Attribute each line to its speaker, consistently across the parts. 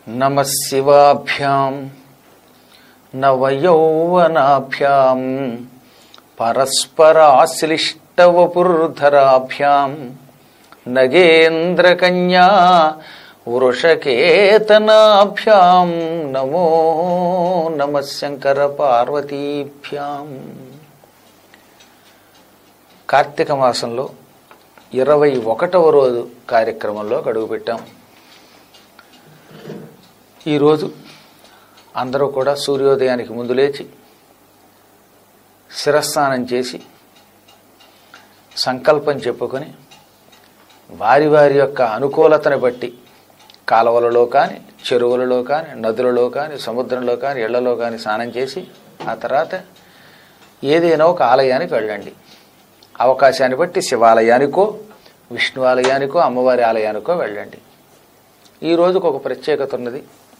Speaker 1: నమ శివాభ్యాం నవయౌవనాభ్యాం పరస్పరాశ్లిష్టవపుర్ధరాభ్యాం నగేంద్రకన్యా వృషకేతనాభ్యాం నమో నమ శంకర పార్వతీభ్యాం కార్తీక మాసంలో ఇరవై ఒకటవ రోజు కార్యక్రమంలో గడువుపెట్టాం ఈరోజు అందరూ కూడా సూర్యోదయానికి ముందు లేచి శిరస్నానం చేసి సంకల్పం చెప్పుకొని వారి వారి యొక్క అనుకూలతను బట్టి కాలువలలో కానీ చెరువులలో కానీ నదులలో కానీ సముద్రంలో కానీ ఇళ్లలో కానీ స్నానం చేసి ఆ తర్వాత ఏదైనా ఒక ఆలయానికి వెళ్ళండి అవకాశాన్ని బట్టి శివాలయానికో విష్ణు ఆలయానికో అమ్మవారి ఆలయానికో వెళ్ళండి ఈ రోజుకు ఒక ప్రత్యేకత ఉన్నది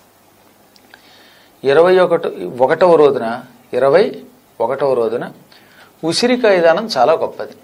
Speaker 1: ఇరవై ఒకటి ఒకటవ రోజున ఇరవై ఒకటవ రోజున ఉసిరికాయ దానం చాలా గొప్పది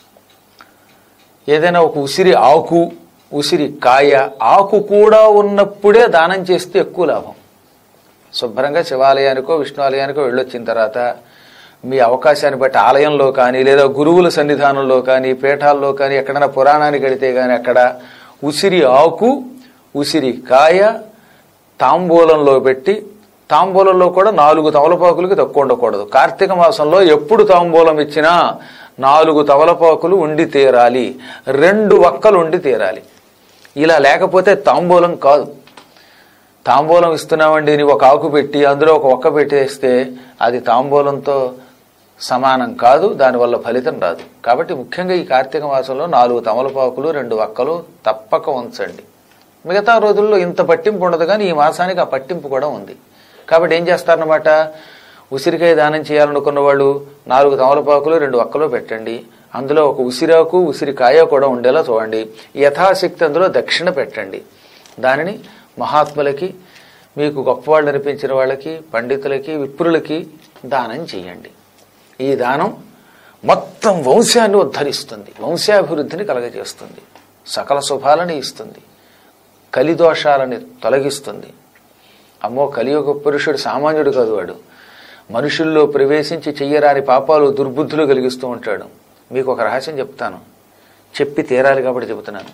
Speaker 1: ఏదైనా ఒక ఉసిరి ఆకు ఉసిరి కాయ ఆకు కూడా ఉన్నప్పుడే దానం చేస్తే ఎక్కువ లాభం శుభ్రంగా శివాలయానికో విష్ణు ఆలయానికో వెళ్ళొచ్చిన తర్వాత మీ అవకాశాన్ని బట్టి ఆలయంలో కానీ లేదా గురువుల సన్నిధానంలో కానీ పీఠాల్లో కానీ ఎక్కడైనా పురాణానికి వెళితే కానీ అక్కడ ఉసిరి ఆకు ఉసిరి కాయ తాంబూలంలో పెట్టి తాంబూలంలో కూడా నాలుగు తమలపాకులకి తక్కువ ఉండకూడదు కార్తీక మాసంలో ఎప్పుడు తాంబూలం ఇచ్చినా నాలుగు తమలపాకులు ఉండి తీరాలి రెండు వక్కలు ఉండి తీరాలి ఇలా లేకపోతే తాంబూలం కాదు తాంబూలం ఇస్తున్నామండి అని ఒక ఆకు పెట్టి అందులో ఒక ఒక్క పెట్టేస్తే అది తాంబూలంతో సమానం కాదు దానివల్ల ఫలితం రాదు కాబట్టి ముఖ్యంగా ఈ కార్తీక మాసంలో నాలుగు తమలపాకులు రెండు వక్కలు తప్పక ఉంచండి మిగతా రోజుల్లో ఇంత పట్టింపు ఉండదు కానీ ఈ మాసానికి ఆ పట్టింపు కూడా ఉంది కాబట్టి ఏం చేస్తారన్నమాట ఉసిరికాయ దానం చేయాలనుకున్న వాళ్ళు నాలుగు తమలపాకులు రెండు వక్కలు పెట్టండి అందులో ఒక ఉసిరాకు ఉసిరికాయ కూడా ఉండేలా చూడండి యథాశక్తి అందులో దక్షిణ పెట్టండి దానిని మహాత్ములకి మీకు గొప్పవాళ్ళు అనిపించిన వాళ్ళకి పండితులకి విప్రులకి దానం చేయండి ఈ దానం మొత్తం వంశాన్ని ఉద్ధరిస్తుంది వంశాభివృద్ధిని కలగజేస్తుంది సకల శుభాలని ఇస్తుంది కలిదోషాలని తొలగిస్తుంది అమ్మో కలియుగ పురుషుడు సామాన్యుడు కాదు వాడు మనుషుల్లో ప్రవేశించి చెయ్యరాని పాపాలు దుర్బుద్ధులు కలిగిస్తూ ఉంటాడు మీకు ఒక రహస్యం చెప్తాను చెప్పి తీరాలి కాబట్టి చెబుతున్నాను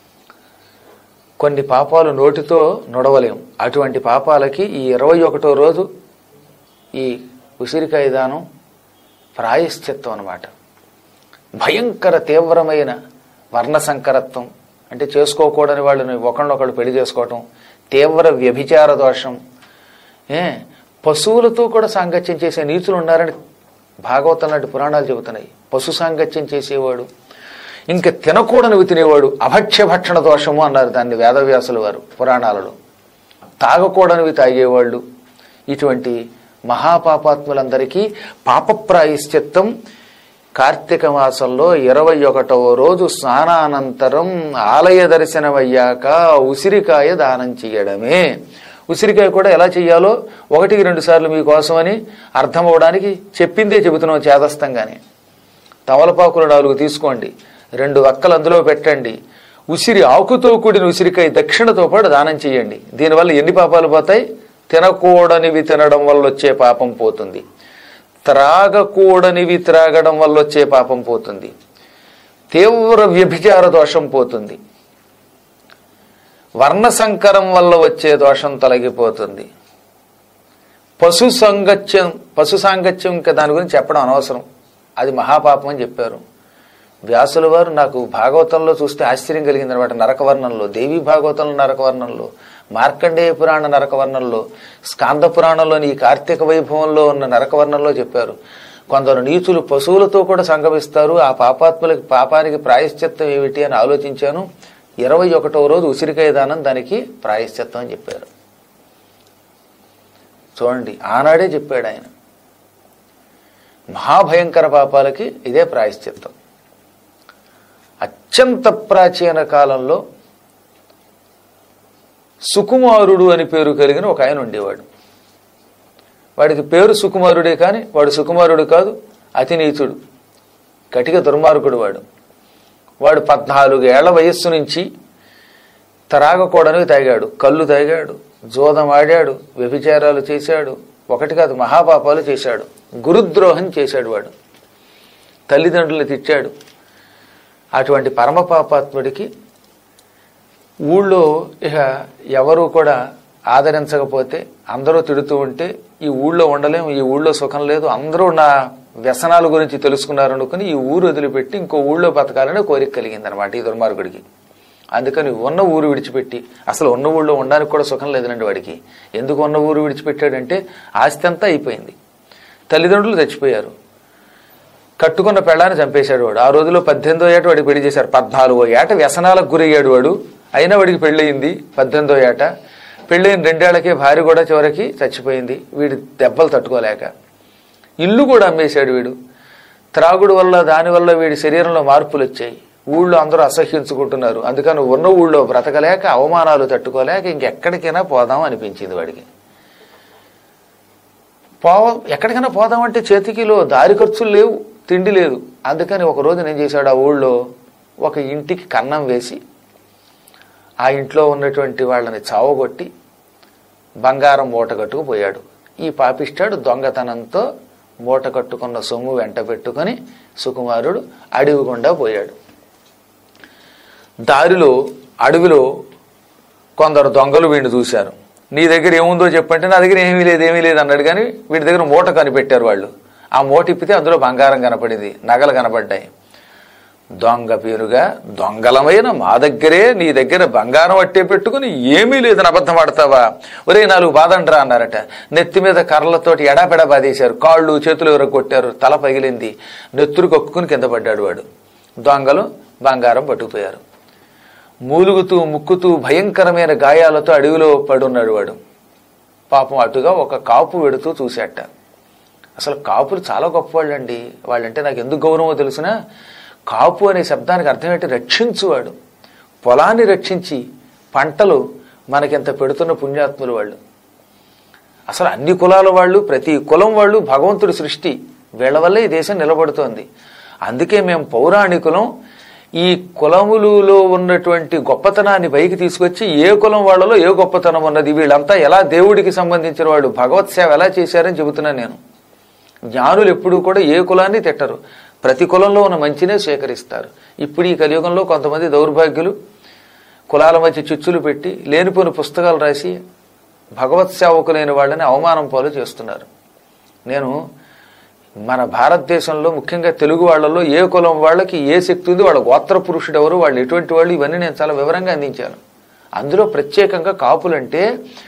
Speaker 1: కొన్ని పాపాలు నోటితో నొడవలేం అటువంటి పాపాలకి ఈ ఇరవై ఒకటో రోజు ఈ ఉసిరికాయ దానం ప్రాయశ్చిత్తం అనమాట భయంకర తీవ్రమైన వర్ణ సంకరత్వం అంటే చేసుకోకూడని వాళ్ళని ఒకళ్ళొకళ్ళు పెళ్లి చేసుకోవటం తీవ్ర వ్యభిచార దోషం ఏ పశువులతో కూడా సాంగత్యం చేసే నీచులు ఉన్నారని భాగవతం లాంటి పురాణాలు చెబుతున్నాయి పశు సాంగత్యం చేసేవాడు ఇంకా తినకూడనివి తినేవాడు అభక్ష్య భక్షణ దోషము అన్నారు దాన్ని వేదవ్యాసుల వారు పురాణాలలో తాగకూడనివి తాగేవాళ్ళు ఇటువంటి మహాపాపాత్ములందరికీ పాప ప్రాయశ్చిత్తం కార్తీక మాసంలో ఇరవై ఒకటవ రోజు స్నానానంతరం ఆలయ దర్శనం అయ్యాక ఉసిరికాయ దానం చేయడమే ఉసిరికాయ కూడా ఎలా చెయ్యాలో ఒకటికి రెండు సార్లు మీకోసమని అర్థం అవడానికి చెప్పిందే చెబుతున్నాం చేదస్తంగానే తమలపాకులు నాలుగు తీసుకోండి రెండు వక్కలు అందులో పెట్టండి ఉసిరి ఆకుతో కూడిన ఉసిరికాయ దక్షిణతో పాటు దానం చేయండి దీనివల్ల ఎన్ని పాపాలు పోతాయి తినకూడనివి తినడం వల్ల వచ్చే పాపం పోతుంది త్రాగకూడనివి త్రాగడం వల్ల వచ్చే పాపం పోతుంది తీవ్ర వ్యభిచార దోషం పోతుంది వర్ణ సంకరం వల్ల వచ్చే దోషం తొలగిపోతుంది పశు సంగత్యం పశు సాంగత్యం ఇంకా దాని గురించి చెప్పడం అనవసరం అది మహాపాపం అని చెప్పారు వ్యాసుల వారు నాకు భాగవతంలో చూస్తే ఆశ్చర్యం కలిగింది అనమాట నరకవర్ణంలో దేవీ భాగవతంలో నరకవర్ణంలో మార్కండేయ పురాణ నరకవర్ణంలో స్కాంద పురాణంలోని ఈ కార్తీక వైభవంలో ఉన్న నరకవర్ణంలో చెప్పారు కొందరు నీచులు పశువులతో కూడా సంగమిస్తారు ఆ పాపాత్ములకి పాపానికి ప్రాయశ్చిత్తం ఏమిటి అని ఆలోచించాను ఇరవై ఒకటవ రోజు ఉసిరికాయ దానం దానికి ప్రాయశ్చిత్తం అని చెప్పారు చూడండి ఆనాడే చెప్పాడు ఆయన మహాభయంకర పాపాలకి ఇదే ప్రాయశ్చిత్తం అత్యంత ప్రాచీన కాలంలో సుకుమారుడు అని పేరు కలిగిన ఒక ఆయన ఉండేవాడు వాడికి పేరు సుకుమారుడే కానీ వాడు సుకుమారుడు కాదు అతి నీచుడు కటిక దుర్మార్గుడు వాడు వాడు పద్నాలుగు ఏళ్ల వయస్సు నుంచి త్రాగకూడనివి తాగాడు కళ్ళు తాగాడు జోదం ఆడాడు వ్యభిచారాలు చేశాడు ఒకటి కాదు మహాపాపాలు చేశాడు గురుద్రోహం చేశాడు వాడు తల్లిదండ్రులు తిట్టాడు అటువంటి పరమపాపాత్ముడికి ఊళ్ళో ఇక ఎవరు కూడా ఆదరించకపోతే అందరూ తిడుతూ ఉంటే ఈ ఊళ్ళో ఉండలేం ఈ ఊళ్ళో సుఖం లేదు అందరూ నా వ్యసనాల గురించి తెలుసుకున్నారు అనుకుని ఈ ఊరు వదిలిపెట్టి ఇంకో ఊళ్ళో బతకాలనే కోరిక కలిగింది అనమాట ఈ దుర్మార్గుడికి అందుకని ఉన్న ఊరు విడిచిపెట్టి అసలు ఉన్న ఊళ్ళో ఉండడానికి కూడా సుఖం లేదండి వాడికి ఎందుకు ఉన్న ఊరు విడిచిపెట్టాడంటే ఆస్తి అంతా అయిపోయింది తల్లిదండ్రులు చచ్చిపోయారు కట్టుకున్న పెళ్ళాన్ని చంపేశాడు వాడు ఆ రోజులో పద్దెనిమిదో ఏట వాడికి పెళ్లి చేశారు పద్నాలుగో ఏట వ్యసనాలకు గురయ్యాడు వాడు అయినా వాడికి పెళ్ళయింది పద్దెనిమిదో ఏట పెళ్ళైన రెండేళ్లకే భార్య కూడా చివరికి చచ్చిపోయింది వీడి దెబ్బలు తట్టుకోలేక ఇల్లు కూడా అమ్మేశాడు వీడు త్రాగుడు వల్ల దానివల్ల వీడి శరీరంలో మార్పులు వచ్చాయి ఊళ్ళో అందరూ అసహ్యించుకుంటున్నారు అందుకని ఉన్న ఊళ్ళో బ్రతకలేక అవమానాలు తట్టుకోలేక ఇంకెక్కడికైనా పోదాం అనిపించింది వాడికి పోవ ఎక్కడికైనా పోదామంటే చేతికిలో దారి ఖర్చులు లేవు తిండి లేదు అందుకని ఒక రోజు నేను చేశాడు ఆ ఊళ్ళో ఒక ఇంటికి కన్నం వేసి ఆ ఇంట్లో ఉన్నటువంటి వాళ్ళని చావగొట్టి బంగారం మూట కట్టుకుపోయాడు ఈ పాపిష్టాడు దొంగతనంతో మూట కట్టుకున్న సొమ్ము వెంట పెట్టుకొని సుకుమారుడు అడవి గుండా పోయాడు దారిలో అడవిలో కొందరు దొంగలు వీడిని చూశారు నీ దగ్గర ఏముందో చెప్పంటే నా దగ్గర ఏమీ లేదు ఏమీ లేదు అన్నాడు కానీ వీడి దగ్గర మూట కనిపెట్టారు వాళ్ళు ఆ మూట ఇప్పితే అందులో బంగారం కనపడింది నగలు కనపడ్డాయి దొంగ పేరుగా దొంగలమైన మా దగ్గరే నీ దగ్గర బంగారం అట్టే పెట్టుకుని ఏమీ లేదని అబద్ధం ఆడతావా ఒరే నాలుగు బాదండ్రా అన్నారట నెత్తి మీద కర్రలతోటి ఎడాపెడా బాధేశారు కాళ్ళు చేతులు ఎవరు కొట్టారు తల పగిలింది నెత్తురు కొక్కుని కింద పడ్డాడు వాడు దొంగలు బంగారం పట్టుకుపోయారు మూలుగుతూ ముక్కుతూ భయంకరమైన గాయాలతో అడవిలో పడున్నాడు వాడు పాపం అటుగా ఒక కాపు వెడుతూ చూశాట అసలు కాపులు చాలా గొప్పవాళ్ళండి వాళ్ళంటే నాకు ఎందుకు గౌరవమో తెలుసునా కాపు అనే శబ్దానికి అర్థం ఏంటి రక్షించువాడు పొలాన్ని రక్షించి పంటలు మనకింత పెడుతున్న పుణ్యాత్ములు వాళ్ళు అసలు అన్ని కులాల వాళ్ళు ప్రతి కులం వాళ్ళు భగవంతుడి సృష్టి వీళ్ళ వల్లే ఈ దేశం నిలబడుతోంది అందుకే మేము పౌరాణికులం ఈ కులములలో ఉన్నటువంటి గొప్పతనాన్ని పైకి తీసుకొచ్చి ఏ కులం వాళ్ళలో ఏ గొప్పతనం ఉన్నది వీళ్ళంతా ఎలా దేవుడికి సంబంధించిన వాళ్ళు భగవత్ సేవ ఎలా చేశారని చెబుతున్నాను నేను జ్ఞానులు ఎప్పుడూ కూడా ఏ కులాన్ని తిట్టరు ప్రతి కులంలో ఉన్న మంచినే స్వీకరిస్తారు ఇప్పుడు ఈ కలియుగంలో కొంతమంది దౌర్భాగ్యులు కులాల మధ్య చిచ్చులు పెట్టి లేనిపోని పుస్తకాలు రాసి భగవత్ సేవకులైన వాళ్ళని అవమానం పాలు చేస్తున్నారు నేను మన భారతదేశంలో ముఖ్యంగా తెలుగు వాళ్ళలో ఏ కులం వాళ్ళకి ఏ శక్తి ఉంది వాళ్ళ గోత్ర పురుషుడు ఎవరు వాళ్ళు ఎటువంటి వాళ్ళు ఇవన్నీ నేను చాలా వివరంగా అందించాను అందులో ప్రత్యేకంగా కాపులంటే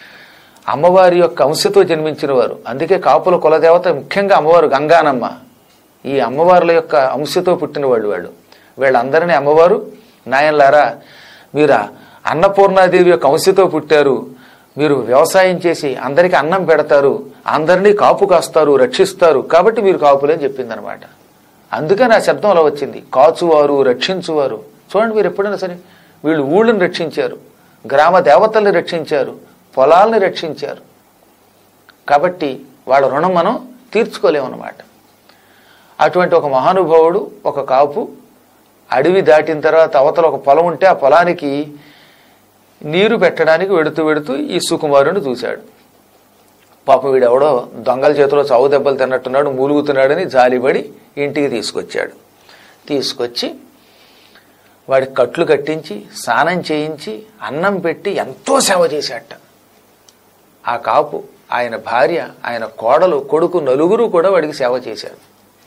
Speaker 1: అమ్మవారి యొక్క అంశతో జన్మించిన వారు అందుకే కాపుల కులదేవత ముఖ్యంగా అమ్మవారు గంగానమ్మ ఈ అమ్మవార్ల యొక్క అంశతో పుట్టిన వాళ్ళు వాళ్ళు వీళ్ళందరినీ అమ్మవారు నాయనలారా మీరు అన్నపూర్ణాదేవి యొక్క అంశతో పుట్టారు మీరు వ్యవసాయం చేసి అందరికీ అన్నం పెడతారు అందరినీ కాపు కాస్తారు రక్షిస్తారు కాబట్టి మీరు కాపులే అని చెప్పిందనమాట అందుకని ఆ శబ్దం అలా వచ్చింది కాచువారు రక్షించువారు చూడండి మీరు ఎప్పుడైనా సరే వీళ్ళు ఊళ్ళని రక్షించారు గ్రామ దేవతల్ని రక్షించారు పొలాల్ని రక్షించారు కాబట్టి వాళ్ళ రుణం మనం తీర్చుకోలేమన్నమాట అటువంటి ఒక మహానుభావుడు ఒక కాపు అడవి దాటిన తర్వాత అవతల ఒక పొలం ఉంటే ఆ పొలానికి నీరు పెట్టడానికి వెడుతూ వెడుతూ ఈ సుకుమారుని చూశాడు పాపం వీడెవడో దొంగల చేతిలో చావు దెబ్బలు తిన్నట్టున్నాడు మూలుగుతున్నాడని జాలిపడి ఇంటికి తీసుకొచ్చాడు తీసుకొచ్చి వాడికి కట్లు కట్టించి స్నానం చేయించి అన్నం పెట్టి ఎంతో సేవ చేశాట ఆ కాపు ఆయన భార్య ఆయన కోడలు కొడుకు నలుగురు కూడా వాడికి సేవ చేశారు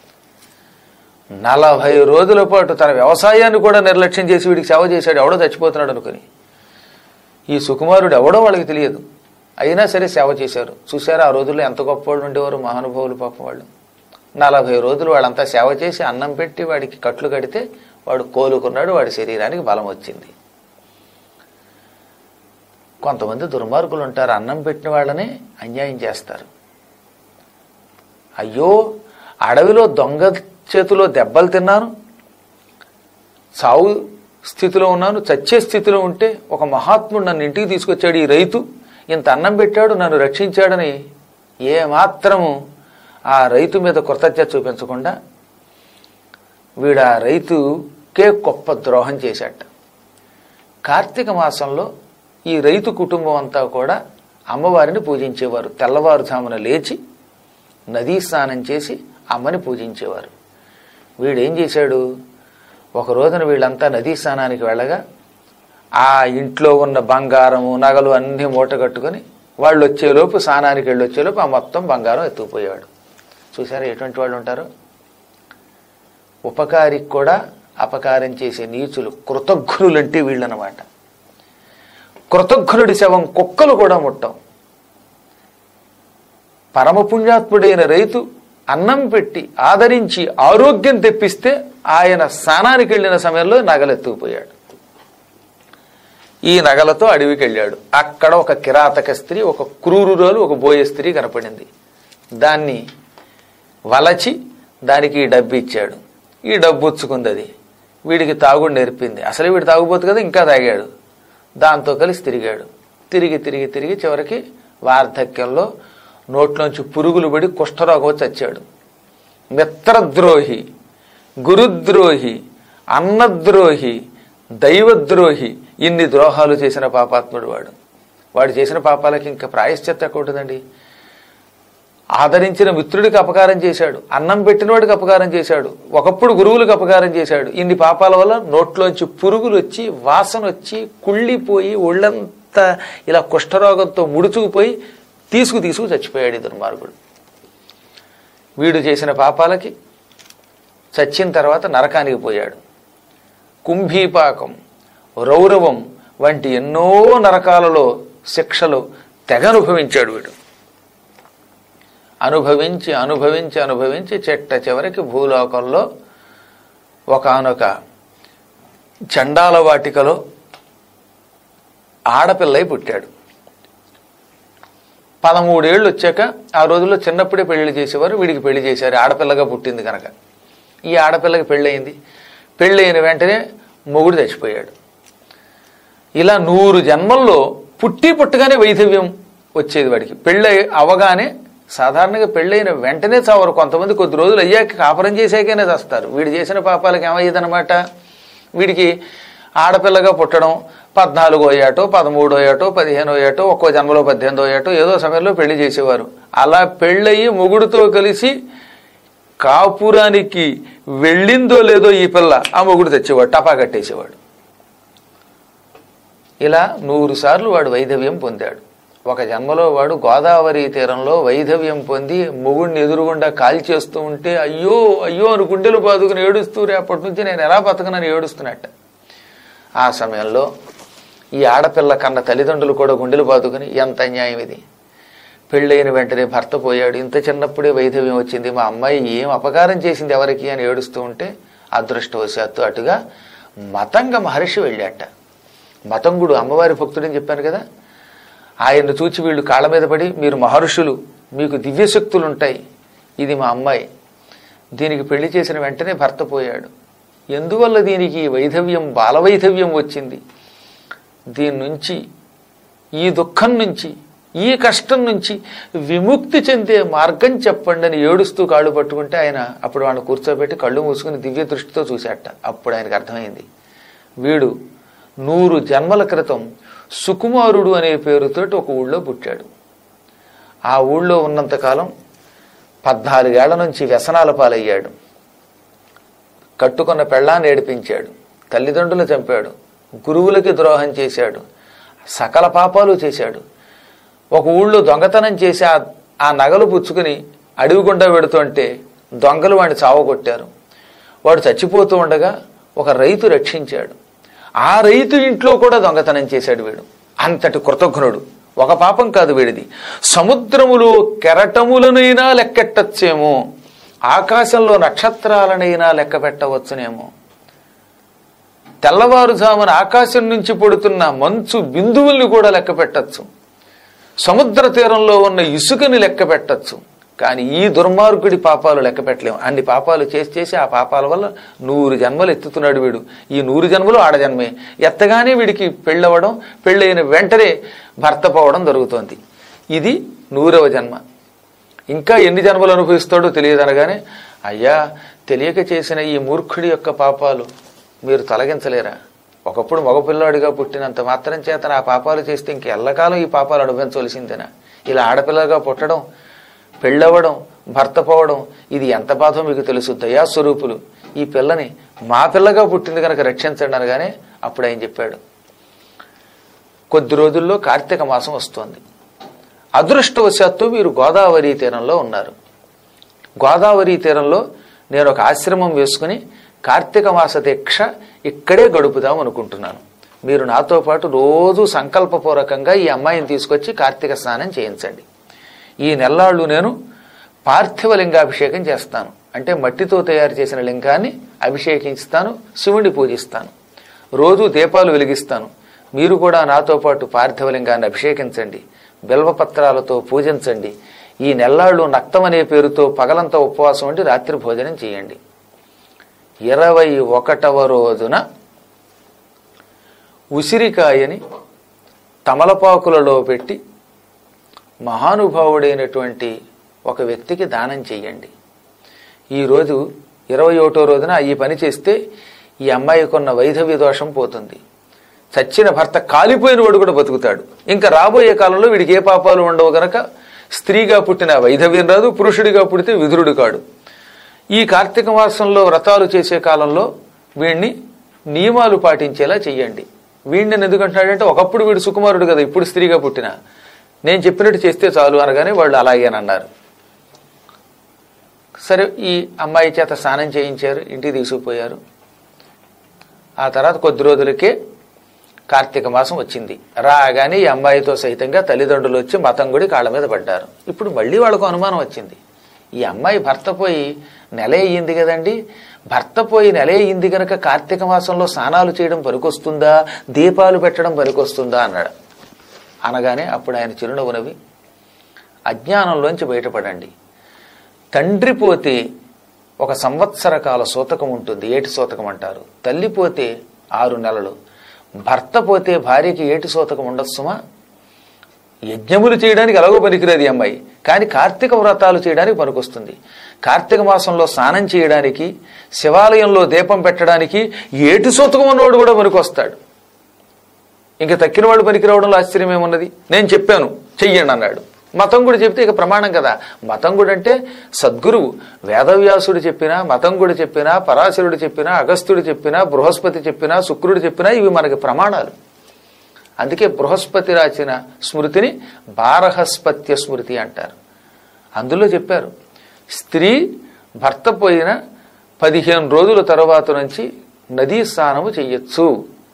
Speaker 1: నలభై రోజుల పాటు తన వ్యవసాయాన్ని కూడా నిర్లక్ష్యం చేసి వీడికి సేవ చేశాడు ఎవడో చచ్చిపోతున్నాడు అనుకుని ఈ సుకుమారుడు ఎవడో వాళ్ళకి తెలియదు అయినా సరే సేవ చేశారు చూసారా ఆ రోజుల్లో ఎంత గొప్ప వాళ్ళు ఉండేవారు మహానుభావులు పాపం వాళ్ళు నలభై రోజులు వాళ్ళంతా సేవ చేసి అన్నం పెట్టి వాడికి కట్లు కడితే వాడు కోలుకున్నాడు వాడి శరీరానికి బలం వచ్చింది కొంతమంది దుర్మార్గులు ఉంటారు అన్నం పెట్టిన వాళ్ళని అన్యాయం చేస్తారు అయ్యో అడవిలో దొంగ చేతిలో దెబ్బలు తిన్నాను చావు స్థితిలో ఉన్నాను చచ్చే స్థితిలో ఉంటే ఒక మహాత్ముడు నన్ను ఇంటికి తీసుకొచ్చాడు ఈ రైతు ఇంత అన్నం పెట్టాడు నన్ను రక్షించాడని ఏ మాత్రము ఆ రైతు మీద కృతజ్ఞత చూపించకుండా వీడు ఆ రైతుకే గొప్ప ద్రోహం చేశాట కార్తీక మాసంలో ఈ రైతు కుటుంబం అంతా కూడా అమ్మవారిని పూజించేవారు తెల్లవారుజామున లేచి నదీ స్నానం చేసి అమ్మని పూజించేవారు వీడేం చేశాడు ఒక రోజున వీళ్ళంతా నదీ స్నానానికి వెళ్ళగా ఆ ఇంట్లో ఉన్న బంగారము నగలు అన్నీ మూట కట్టుకొని వాళ్ళు వచ్చేలోపు స్నానానికి వెళ్ళి వచ్చేలోపు ఆ మొత్తం బంగారం ఎత్తుకుపోయాడు చూసారా ఎటువంటి వాళ్ళు ఉంటారు ఉపకారికి కూడా అపకారం చేసే నీచులు కృతజ్ఞులంటే వీళ్ళనమాట కృతజ్ఞుడి శవం కుక్కలు కూడా ముట్టం పరమపుణ్యాత్ముడైన రైతు అన్నం పెట్టి ఆదరించి ఆరోగ్యం తెప్పిస్తే ఆయన స్నానానికి వెళ్ళిన సమయంలో నగలెత్తుకుపోయాడు ఈ నగలతో అడవికి వెళ్ళాడు అక్కడ ఒక కిరాతక స్త్రీ ఒక క్రూరురాలు ఒక బోయే స్త్రీ కనపడింది దాన్ని వలచి దానికి ఈ డబ్బు ఇచ్చాడు ఈ డబ్బు ఉచ్చుకుంది అది వీడికి తాగుడు నేర్పింది అసలు వీడు తాగుబోతు కదా ఇంకా తాగాడు దాంతో కలిసి తిరిగాడు తిరిగి తిరిగి తిరిగి చివరికి వార్ధక్యంలో నోట్లోంచి పురుగులు పడి కుష్ఠరోగం వచ్చి చచ్చాడు మిత్రద్రోహి గురుద్రోహి అన్నద్రోహి దైవద్రోహి ఇన్ని ద్రోహాలు చేసిన పాపాత్ముడు వాడు వాడు చేసిన పాపాలకి ఇంకా ప్రాయశ్చిత్త ఎక్కువ ఉంటుందండి ఆదరించిన మిత్రుడికి అపకారం చేశాడు అన్నం పెట్టినవాడికి అపకారం చేశాడు ఒకప్పుడు గురువులకు అపకారం చేశాడు ఇన్ని పాపాల వల్ల నోట్లోంచి పురుగులు వచ్చి వాసన వచ్చి కుళ్ళిపోయి ఒళ్ళంతా ఇలా కుష్ఠరోగంతో ముడుచుకుపోయి తీసుకు తీసుకు చచ్చిపోయాడు ఈ దుర్మార్గుడు వీడు చేసిన పాపాలకి చచ్చిన తర్వాత నరకానికి పోయాడు కుంభీపాకం రౌరవం వంటి ఎన్నో నరకాలలో శిక్షలు తెగ అనుభవించాడు వీడు అనుభవించి అనుభవించి అనుభవించి చెట్ట చివరికి భూలోకంలో ఒకనొక చండాల వాటికలో ఆడపిల్లై పుట్టాడు పదమూడేళ్ళు వచ్చాక ఆ రోజుల్లో చిన్నప్పుడే పెళ్లి చేసేవారు వీడికి పెళ్లి చేశారు ఆడపిల్లగా పుట్టింది కనుక ఈ ఆడపిల్లకి పెళ్ళయింది పెళ్ళైన వెంటనే మొగుడు చచ్చిపోయాడు ఇలా నూరు జన్మల్లో పుట్టి పుట్టగానే వైధవ్యం వచ్చేది వాడికి పెళ్ళి అవగానే సాధారణంగా పెళ్ళైన వెంటనే చావరు కొంతమంది కొద్ది రోజులు అయ్యాక కాపురం చేసాకనే చేస్తారు వీడు చేసిన పాపాలకి ఏమయ్యేదనమాట వీడికి ఆడపిల్లగా పుట్టడం పద్నాలుగో ఏటో పదమూడో ఏటో పదిహేనో ఏటో ఒక్కో జన్మలో పద్దెనిమిదో ఏటో ఏదో సమయంలో పెళ్లి చేసేవారు అలా పెళ్ళయి మొగుడుతో కలిసి కాపురానికి వెళ్ళిందో లేదో ఈ పిల్ల ఆ మొగుడు తెచ్చేవాడు టపా కట్టేసేవాడు ఇలా నూరు సార్లు వాడు వైధవ్యం పొందాడు ఒక జన్మలో వాడు గోదావరి తీరంలో వైధవ్యం పొంది మొగుడిని ఎదురుగుండా కాల్ చేస్తూ ఉంటే అయ్యో అయ్యో అని గుండెలు బాదుకుని ఏడుస్తూ రేపటి నుంచి నేను ఎలా బతకనని ఏడుస్తున్నట్ట ఆ సమయంలో ఈ ఆడపిల్ల కన్న తల్లిదండ్రులు కూడా గుండెలు బాదుకుని ఎంత అన్యాయం ఇది పెళ్ళైన వెంటనే భర్త పోయాడు ఇంత చిన్నప్పుడే వైధవ్యం వచ్చింది మా అమ్మాయి ఏం అపకారం చేసింది ఎవరికి అని ఏడుస్తూ ఉంటే అదృష్టవశాత్తు అటుగా మతంగ మహర్షి వెళ్ళాట మతంగుడు అమ్మవారి భక్తుడని చెప్పాను కదా ఆయన్ను చూచి వీళ్ళు కాళ్ళ మీద పడి మీరు మహర్షులు మీకు దివ్యశక్తులు ఉంటాయి ఇది మా అమ్మాయి దీనికి పెళ్లి చేసిన వెంటనే భర్త పోయాడు ఎందువల్ల దీనికి ఈ వైధవ్యం బాలవైధవ్యం వచ్చింది దీని నుంచి ఈ దుఃఖం నుంచి ఈ కష్టం నుంచి విముక్తి చెందే మార్గం చెప్పండి అని ఏడుస్తూ కాళ్ళు పట్టుకుంటే ఆయన అప్పుడు వాడిని కూర్చోబెట్టి కళ్ళు మూసుకుని దివ్య దృష్టితో చూశాట అప్పుడు ఆయనకు అర్థమైంది వీడు నూరు జన్మల క్రితం సుకుమారుడు అనే పేరుతోటి ఒక ఊళ్ళో పుట్టాడు ఆ ఊళ్ళో ఉన్నంతకాలం పద్నాలుగేళ్ల నుంచి వ్యసనాల పాలయ్యాడు కట్టుకున్న పెళ్ళాన్ని ఏడిపించాడు తల్లిదండ్రులు చంపాడు గురువులకి ద్రోహం చేశాడు సకల పాపాలు చేశాడు ఒక ఊళ్ళో దొంగతనం చేసి ఆ- ఆ నగలు పుచ్చుకుని అడవి గుండా పెడుతుంటే దొంగలు వాడిని చావగొట్టారు వాడు చచ్చిపోతూ ఉండగా ఒక రైతు రక్షించాడు ఆ రైతు ఇంట్లో కూడా దొంగతనం చేశాడు వీడు అంతటి కృతజ్ఞుడు ఒక పాపం కాదు వీడిది సముద్రములో కెరటములనైనా లెక్కెట్టచ్చేమో ఆకాశంలో నక్షత్రాలనైనా లెక్క పెట్టవచ్చునేమో తెల్లవారుజామున ఆకాశం నుంచి పడుతున్న మంచు బిందువుల్ని కూడా లెక్క పెట్టచ్చు సముద్ర తీరంలో ఉన్న ఇసుకని లెక్క పెట్టచ్చు కానీ ఈ దుర్మార్గుడి పాపాలు లెక్క పెట్టలేము అన్ని పాపాలు చేసి చేసి ఆ పాపాల వల్ల నూరు జన్మలు ఎత్తుతున్నాడు వీడు ఈ నూరు జన్మలు ఆడజన్మే ఎత్తగానే వీడికి పెళ్ళవడం పెళ్ళైన వెంటనే భర్త పోవడం జరుగుతోంది ఇది నూరవ జన్మ ఇంకా ఎన్ని జన్మలు అనుభవిస్తాడో తెలియదు అనగానే అయ్యా తెలియక చేసిన ఈ మూర్ఖుడి యొక్క పాపాలు మీరు తొలగించలేరా ఒకప్పుడు మగపిల్లాడిగా పుట్టినంత మాత్రం చేత ఆ పాపాలు చేస్తే ఇంక ఎల్లకాలం ఈ పాపాలు అనుభవించవలసిందేనా ఇలా ఆడపిల్లగా పుట్టడం పెళ్ళవడం భర్త పోవడం ఇది ఎంత బాధో మీకు తెలుసు దయాస్వరూపులు ఈ పిల్లని మా పిల్లగా పుట్టింది కనుక రక్షించండి అనగానే అప్పుడు ఆయన చెప్పాడు కొద్ది రోజుల్లో కార్తీక మాసం వస్తోంది అదృష్టవశాత్తు మీరు గోదావరి తీరంలో ఉన్నారు గోదావరి తీరంలో నేను ఒక ఆశ్రమం వేసుకుని కార్తీక మాస దీక్ష ఇక్కడే గడుపుదాం అనుకుంటున్నాను మీరు నాతో పాటు రోజు సంకల్పపూర్వకంగా ఈ అమ్మాయిని తీసుకొచ్చి కార్తీక స్నానం చేయించండి ఈ నెల్లాళ్ళు నేను పార్థివ లింగాభిషేకం చేస్తాను అంటే మట్టితో తయారు చేసిన లింగాన్ని అభిషేకిస్తాను శివుణ్ణి పూజిస్తాను రోజు దీపాలు వెలిగిస్తాను మీరు కూడా నాతో పాటు పార్థివ లింగాన్ని అభిషేకించండి బిల్వపత్రాలతో పూజించండి ఈ నెల్లాళ్ళు నక్తం అనే పేరుతో పగలంతా ఉపవాసం ఉండి రాత్రి భోజనం చేయండి ఇరవై ఒకటవ రోజున ఉసిరికాయని తమలపాకులలో పెట్టి మహానుభావుడైనటువంటి ఒక వ్యక్తికి దానం చెయ్యండి ఈరోజు ఇరవై ఒకటో రోజున ఈ పని చేస్తే ఈ అమ్మాయికి ఉన్న వైధవ్య దోషం పోతుంది చచ్చిన భర్త కాలిపోయిన వాడు కూడా బతుకుతాడు ఇంకా రాబోయే కాలంలో వీడికి ఏ పాపాలు ఉండవు గనక స్త్రీగా పుట్టిన వైధవ్యం రాదు పురుషుడిగా పుడితే విధురుడు కాడు ఈ కార్తీక మాసంలో వ్రతాలు చేసే కాలంలో వీడిని నియమాలు పాటించేలా చెయ్యండి వీడిని ఎందుకంటున్నాడంటే ఒకప్పుడు వీడు సుకుమారుడు కదా ఇప్పుడు స్త్రీగా పుట్టిన నేను చెప్పినట్టు చేస్తే చాలు అనగానే వాళ్ళు అలాగేనన్నారు సరే ఈ అమ్మాయి చేత స్నానం చేయించారు ఇంటికి తీసుకుపోయారు ఆ తర్వాత కొద్ది రోజులకే కార్తీక మాసం వచ్చింది రాగానే ఈ అమ్మాయితో సహితంగా తల్లిదండ్రులు వచ్చి మతంగుడి కాళ్ళ మీద పడ్డారు ఇప్పుడు మళ్ళీ వాళ్ళకు అనుమానం వచ్చింది ఈ అమ్మాయి భర్త పోయి నెల అయ్యింది కదండి భర్త పోయి నెల అయ్యింది గనక కార్తీక మాసంలో స్నానాలు చేయడం పనికొస్తుందా దీపాలు పెట్టడం పనికొస్తుందా అన్నాడు అనగానే అప్పుడు ఆయన చిరునవ్వు నవ్వి అజ్ఞానంలోంచి బయటపడండి తండ్రి పోతే ఒక సంవత్సర కాల సూతకం ఉంటుంది ఏటి సూతకం అంటారు తల్లి పోతే ఆరు నెలలు భర్త పోతే భార్యకి ఏటి సూతకం ఉండొచ్చుమా యజ్ఞములు చేయడానికి ఎలాగో పనికిరాదు ఈ అమ్మాయి కానీ కార్తీక వ్రతాలు చేయడానికి పనికొస్తుంది కార్తీక మాసంలో స్నానం చేయడానికి శివాలయంలో దీపం పెట్టడానికి ఏటి సూతకం ఉన్నవాడు కూడా పనికొస్తాడు ఇంకా తక్కిన వాడు పనికి రావడంలో ఆశ్చర్యం ఏమున్నది నేను చెప్పాను చెయ్యండి అన్నాడు మతం కూడా చెప్తే ఇక ప్రమాణం కదా మతం కూడా అంటే సద్గురువు వేదవ్యాసుడు చెప్పినా మతం కూడా చెప్పినా పరాశరుడు చెప్పినా అగస్త్యుడు చెప్పినా బృహస్పతి చెప్పినా శుక్రుడు చెప్పినా ఇవి మనకి ప్రమాణాలు అందుకే బృహస్పతి రాసిన స్మృతిని బారహస్పత్య స్మృతి అంటారు అందులో చెప్పారు స్త్రీ భర్త పోయిన పదిహేను రోజుల తర్వాత నుంచి నదీ స్నానము చెయ్యొచ్చు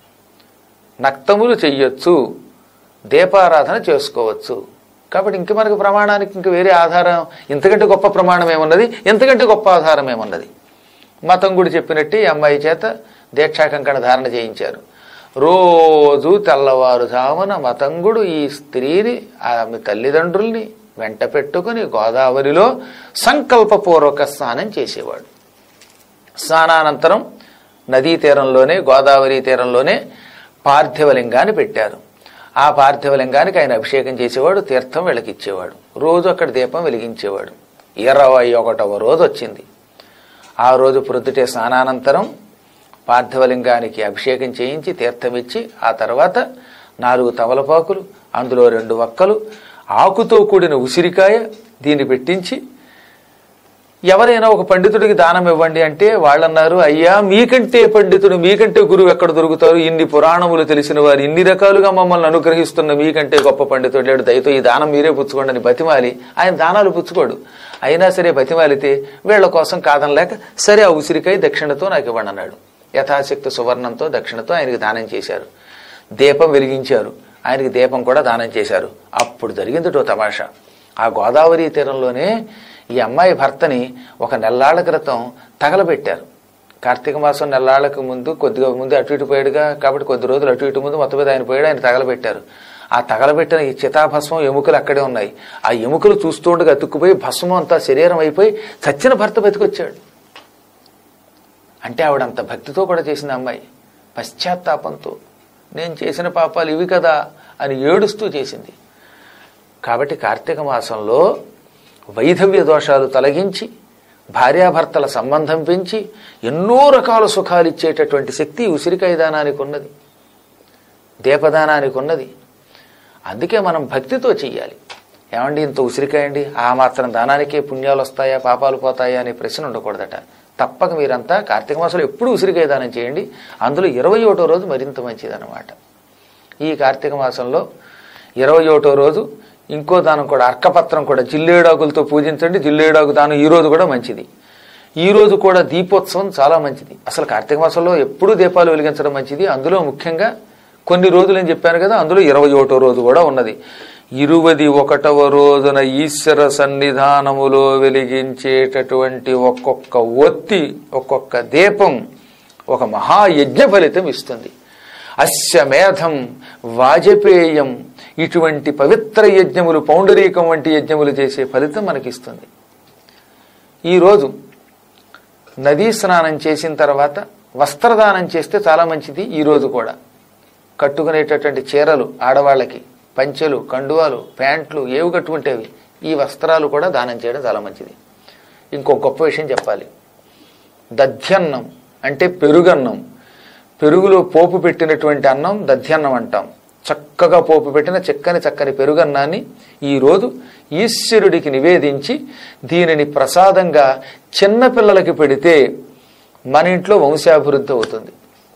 Speaker 1: నక్తములు చెయ్యొచ్చు దీపారాధన చేసుకోవచ్చు కాబట్టి ఇంక మనకు ప్రమాణానికి ఇంక వేరే ఆధారం ఇంతకంటే గొప్ప ప్రమాణం ఏమున్నది ఇంతకంటే గొప్ప ఆధారం ఏమున్నది మతం కూడా చెప్పినట్టు ఈ అమ్మాయి చేత దీక్షా కంకణ ధారణ చేయించారు రోజు తెల్లవారుజామున మతంగుడు ఈ స్త్రీని ఆమె తల్లిదండ్రుల్ని వెంట పెట్టుకుని గోదావరిలో సంకల్పపూర్వక స్నానం చేసేవాడు స్నానానంతరం నదీ తీరంలోనే గోదావరి తీరంలోనే పార్థివలింగాన్ని పెట్టారు ఆ పార్థివలింగానికి ఆయన అభిషేకం చేసేవాడు తీర్థం వెలకిచ్చేవాడు రోజు అక్కడ దీపం వెలిగించేవాడు ఇరవై ఒకటవ రోజు వచ్చింది ఆ రోజు ప్రొద్దుటే స్నానానంతరం పార్థివలింగానికి అభిషేకం చేయించి తీర్థమిచ్చి ఆ తర్వాత నాలుగు తమలపాకులు అందులో రెండు వక్కలు ఆకుతో కూడిన ఉసిరికాయ దీన్ని పెట్టించి ఎవరైనా ఒక పండితుడికి దానం ఇవ్వండి అంటే వాళ్ళన్నారు అయ్యా మీకంటే పండితుడు మీకంటే గురువు ఎక్కడ దొరుకుతారు ఇన్ని పురాణములు తెలిసిన వారు ఇన్ని రకాలుగా మమ్మల్ని అనుగ్రహిస్తున్న మీకంటే గొప్ప పండితుడు లేడు దయతో ఈ దానం మీరే పుచ్చుకోండి అని బతిమాలి ఆయన దానాలు పుచ్చుకోడు అయినా సరే బతిమాలితే వీళ్ల కోసం కాదనలేక సరే ఆ ఉసిరికాయ దక్షిణతో నాకు ఇవ్వండి అన్నాడు యథాశక్తి సువర్ణంతో దక్షిణతో ఆయనకి దానం చేశారు దీపం వెలిగించారు ఆయనకి దీపం కూడా దానం చేశారు అప్పుడు జరిగిందిటో తమాషా ఆ గోదావరి తీరంలోనే ఈ అమ్మాయి భర్తని ఒక నెల్లాళ్ల క్రితం తగలబెట్టారు కార్తీక మాసం నెల్లాళ్లకు ముందు కొద్దిగా ముందు అటు ఇటు పోయాడుగా కాబట్టి కొద్ది రోజులు అటు ఇటు ముందు మొత్తం మీద ఆయన పోయాడు ఆయన తగలబెట్టారు ఆ తగలబెట్టిన ఈ చితాభస్మం ఎముకలు అక్కడే ఉన్నాయి ఆ ఎముకలు చూస్తుండగా అతుక్కుపోయి భస్మం అంతా శరీరం అయిపోయి చచ్చిన భర్త బతికొచ్చాడు అంటే ఆవిడ అంత భక్తితో కూడా చేసిన అమ్మాయి పశ్చాత్తాపంతో నేను చేసిన పాపాలు ఇవి కదా అని ఏడుస్తూ చేసింది కాబట్టి కార్తీక మాసంలో వైధవ్య దోషాలు తొలగించి భార్యాభర్తల సంబంధం పెంచి ఎన్నో రకాల సుఖాలు ఇచ్చేటటువంటి శక్తి ఈ ఉసిరికాయ దానానికి ఉన్నది దీపదానానికి ఉన్నది అందుకే మనం భక్తితో చెయ్యాలి ఏమండి ఇంత ఉసిరికాయ అండి ఆ మాత్రం దానానికే పుణ్యాలు వస్తాయా పాపాలు పోతాయా అనే ప్రశ్న ఉండకూడదట తప్పక మీరంతా కార్తీక మాసంలో ఎప్పుడు ఉసిరికాయ దానం చేయండి అందులో ఇరవై ఒకటో రోజు మరింత మంచిదన్నమాట ఈ కార్తీక మాసంలో ఇరవై ఒకటో రోజు ఇంకో దానం కూడా అర్కపత్రం కూడా జిల్లేడాకులతో పూజించండి జిల్లేడాకు దానం ఈ రోజు కూడా మంచిది ఈ రోజు కూడా దీపోత్సవం చాలా మంచిది అసలు కార్తీక మాసంలో ఎప్పుడూ దీపాలు వెలిగించడం మంచిది అందులో ముఖ్యంగా కొన్ని రోజులు అని చెప్పాను కదా అందులో ఇరవై ఒకటో రోజు కూడా ఉన్నది ఇరువది ఒకటవ రోజున ఈశ్వర సన్నిధానములో వెలిగించేటటువంటి ఒక్కొక్క ఒత్తి ఒక్కొక్క దీపం ఒక మహాయజ్ఞ ఫలితం ఇస్తుంది అశ్వమేధం వాజపేయం ఇటువంటి పవిత్ర యజ్ఞములు పౌండరీకం వంటి యజ్ఞములు చేసే ఫలితం మనకిస్తుంది ఈరోజు నదీ స్నానం చేసిన తర్వాత వస్త్రదానం చేస్తే చాలా మంచిది ఈ రోజు కూడా కట్టుకునేటటువంటి చీరలు ఆడవాళ్ళకి పంచెలు కండువాలు ప్యాంట్లు ఏవి కట్టుకుంటేవి ఈ వస్త్రాలు కూడా దానం చేయడం చాలా మంచిది ఇంకో గొప్ప విషయం చెప్పాలి దధ్యన్నం అంటే పెరుగన్నం పెరుగులో పోపు పెట్టినటువంటి అన్నం దధ్యన్నం అంటాం చక్కగా పోపు పెట్టిన చక్కని చక్కని పెరుగన్నాన్ని ఈరోజు ఈశ్వరుడికి నివేదించి దీనిని ప్రసాదంగా చిన్న పిల్లలకి పెడితే మన ఇంట్లో వంశాభివృద్ధి అవుతుంది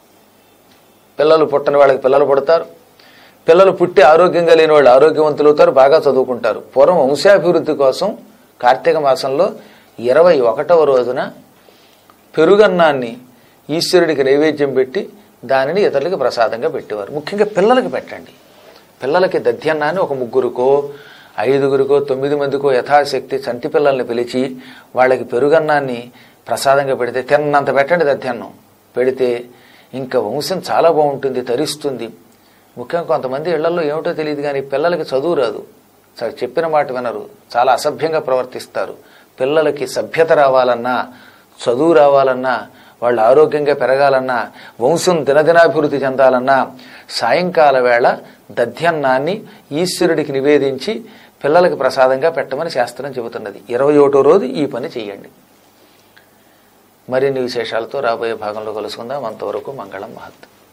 Speaker 1: పిల్లలు పుట్టని వాళ్ళకి పిల్లలు పుడతారు పిల్లలు పుట్టి ఆరోగ్యంగా లేని వాళ్ళు ఆరోగ్యవంతులు అవుతారు బాగా చదువుకుంటారు పూర్వం వంశాభివృద్ధి కోసం కార్తీక మాసంలో ఇరవై ఒకటవ రోజున పెరుగన్నాన్ని ఈశ్వరుడికి నైవేద్యం పెట్టి దానిని ఇతరులకి ప్రసాదంగా పెట్టేవారు ముఖ్యంగా పిల్లలకి పెట్టండి పిల్లలకి దధ్యన్నాన్ని ఒక ముగ్గురుకో ఐదుగురికో తొమ్మిది మందికో యథాశక్తి చంటి పిల్లల్ని పిలిచి వాళ్ళకి పెరుగన్నాన్ని ప్రసాదంగా పెడితే తిన్నంత పెట్టండి దధ్యన్నం పెడితే ఇంకా వంశం చాలా బాగుంటుంది తరిస్తుంది ముఖ్యంగా కొంతమంది ఇళ్లలో ఏమిటో తెలియదు కానీ పిల్లలకి చదువు రాదు సరే చెప్పిన మాట వినరు చాలా అసభ్యంగా ప్రవర్తిస్తారు పిల్లలకి సభ్యత రావాలన్నా చదువు రావాలన్నా వాళ్ళు ఆరోగ్యంగా పెరగాలన్నా వంశం దినదినాభివృద్ధి చెందాలన్నా సాయంకాల వేళ దధ్యన్నాన్ని ఈశ్వరుడికి నివేదించి పిల్లలకి ప్రసాదంగా పెట్టమని శాస్త్రం చెబుతున్నది ఇరవై ఒకటో రోజు ఈ పని చేయండి మరిన్ని విశేషాలతో రాబోయే భాగంలో కలుసుకుందాం అంతవరకు మంగళం మహత్